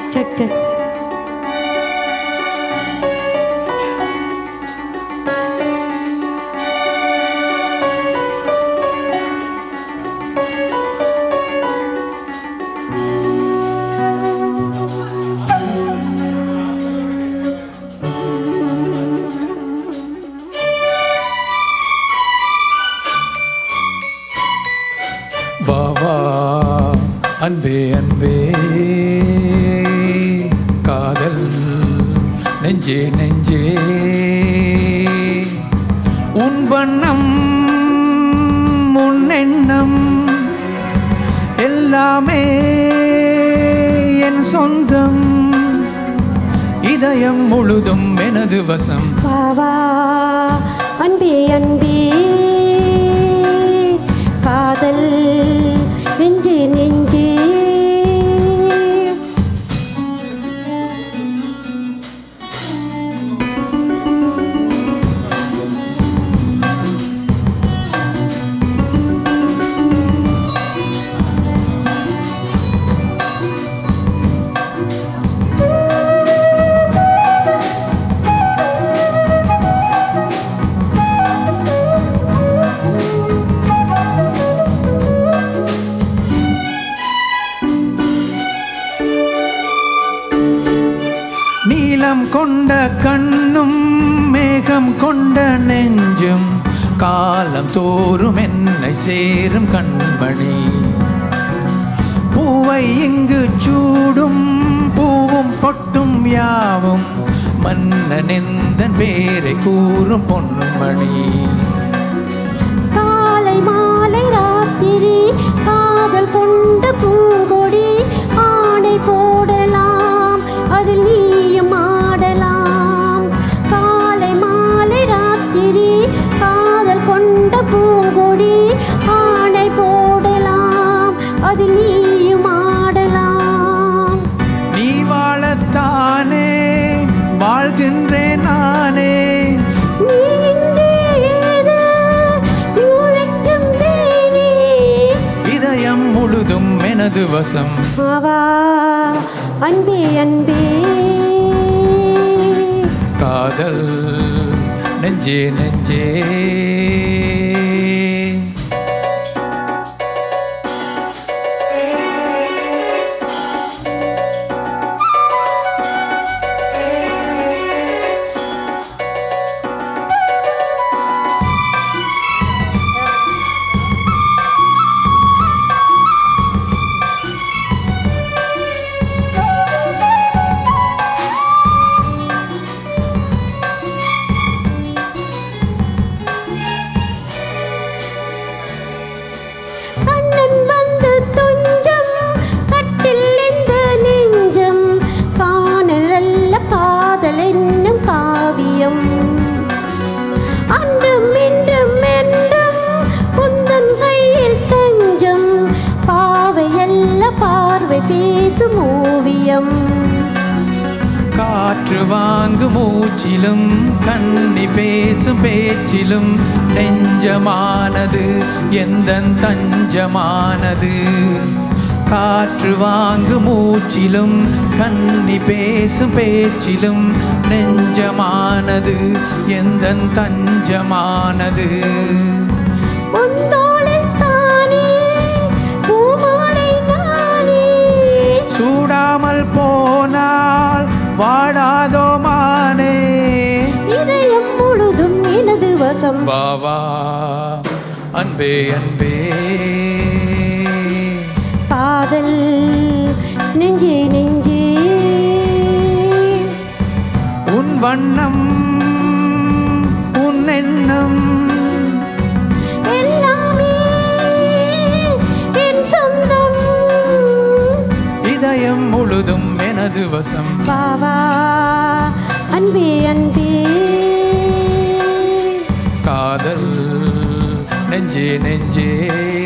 check check வா வா அன்பே அன்பே காதல் நெஞ்சே நெஞ்சே உன் வண்ணம் உன் எண்ணம் எல்லாமே என் சொந்தம் இதயம் முழுதும் எனது வசம் வா வா அன்பே அன்பே காதல் நெஞ்சே நெஞ்சே நீலம் கொண்ட கண்ணும் மேகம் கொண்ட நெஞ்சும் காலம் தோறும் என்னை சேரும் கண்மணி பூவை இங்கு சூடும் பூவும் பொட்டும் யாவும் மன்னனெந்தன் பேரை கூறும் பொன்மணி காலை மாலை ராத்திரி காதல் கொண்ட பூங்கொடி ஆணை போடலாம் அதில் நீயும் ஆடலாம் காலை மாலை ராத்திரி காதல் கொண்ட பூங்கொடி ஆணை போடலாம் அதில் நீயும் ஆடலாம் நீ வாழத்தானே வாழ்கின்றேன் நானே நீ இங்கே ஏது உழைக்கும் தேனே இதயம் முழுதும் எனது வசம் ஆவா அன்பே அன்பே காதல் நெஞ்சே நெஞ்சே கண்ணன் வந்து துஞ்சம் கட்டில் இந்த நெஞ்சம் காணல் அல்ல காதல் என்னும் காவியம் அன்றும் இன்றும் என்றும் குந்தன் கையில் தஞ்சம் பாவை அல்ல பார்வை பேசும் ஓவியம் காற்று வாங்கு மூச்சிலும் கண்ணி பேசும் பேச்சிலும் நெஞ்சமானது எந்த தஞ்சமானது காற்று வாங்கு மூச்சிலும் கண்ணி பேசும் பேச்சிலும் நெஞ்சமானது எந்த தஞ்சமானது உந்தோளில் தானே பூமாலை நானே சூடாமல் போனால் வாடாதோ மானே இதயம் முழுதும் எனது வசம் வா வா அன்பே அன்பே காதல் நெஞ்சே நெஞ்சே உன் வண்ணம் உன் எண்ணம் எல்லாமே என் சொந்தம் இதயம் முழுதும் எனது வசம் வா வா அன்பே அன்பே காதல் நெஞ்சே நெஞ்சே